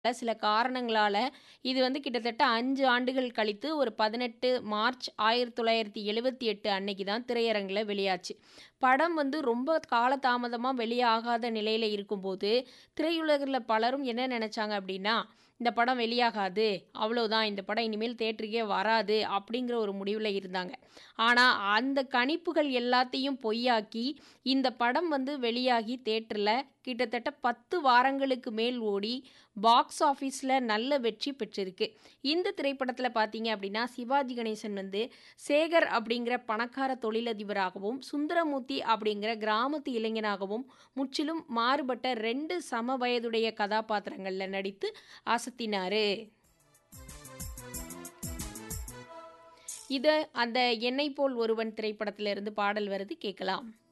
சில காரணங்களால இது வந்து கிட்டத்தட்ட 5 ஆண்டுகள் கழித்து ஒரு 18 மார்ச் 1978 அன்னைக்கு தான் திரையரங்குல வெளியாச்சு. படம் வந்து ரொம்ப காலதாமதமா வெளியாகாத நிலையில இருக்கும்போது, திரையுலகில பலரும் என்ன நெனச்சாங்க அப்டின்னா, இந்த படம் வெளியாகாது. அவ்வளோதான் இந்த படம் இனிமேல் தியேட்டருக்கே வராது அப்டிங்கிற ஒரு முடிவுல இருந்தாங்க. ஆனா, அந்த கணிப்புகள் எல்லாத்தையும் பொய்யாக்கி, இந்த படம் வந்து வெளியாகி தியேட்டர்ல கிட்டத்தட்ட 10 வாரங்களுக்கு மேல் ஓடி, பாக்ஸ் ஆஃபிஸ்ல நல்ல வெற்றி பெற்றிருக்கு. இந்த திரைப்படத்துல பார்த்தீங்க அப்டின்னா, சிவாஜி கணேசன் வந்து சேகர் அப்டிங்கிற பணக்கார தொழிலதிபராகவும், சுந்தரமூர்த்தி அப்டிங்கிற கிராமத்து இளைஞனாகவும் முற்றிலும் மாறுபட்ட 2 சம வயதுடைய கதாபாத்திரங்கள்ல நடித்து அசத்தினாரு. இத அந்த "என்னை போல் ஒருவன்" திரைப்படத்திலிருந்து பாடல் வருது கேக்கலாம்.